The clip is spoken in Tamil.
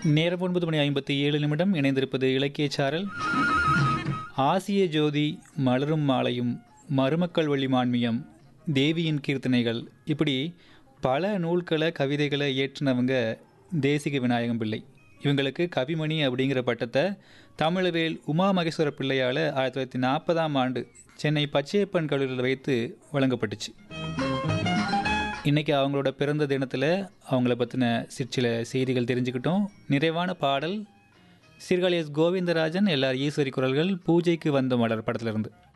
நேரம் ஒன்பது மணி ஐம்பத்தி ஏழு நிமிடம் இணைந்திருப்பது இலக்கிய சாரல் ஆசிய ஜோதி மலரும் மாலையும் மருமக்கள் வழி மான்மியம் தேவியின் கீர்த்தனைகள் இப்படி பல நூல்களை கவிதைகளை இயற்றினவங்க தேசிக விநாயகம் பிள்ளை இவங்களுக்கு கவிமணி அப்படிங்கிற பட்டத்தை தமிழவேல் உமா மகேஸ்வர பிள்ளையால் ஆயிரத்தி தொள்ளாயிரத்தி நாற்பதாம் ஆண்டு சென்னை பச்சையப்பன் கல்லூரியில் வைத்து வழங்கப்பட்டுச்சு இன்றைக்கி அவங்களோட பிறந்த தினத்தில் அவங்கள பற்றின சிற்சில செய்திகள் தெரிஞ்சுக்கிட்டோம் நிறைவான பாடல் சீர்காழி எஸ் கோவிந்தராஜன் எல்லார் ஈஸ்வரி குரல்கள் பூஜைக்கு வந்த மலர் படத்திலிருந்து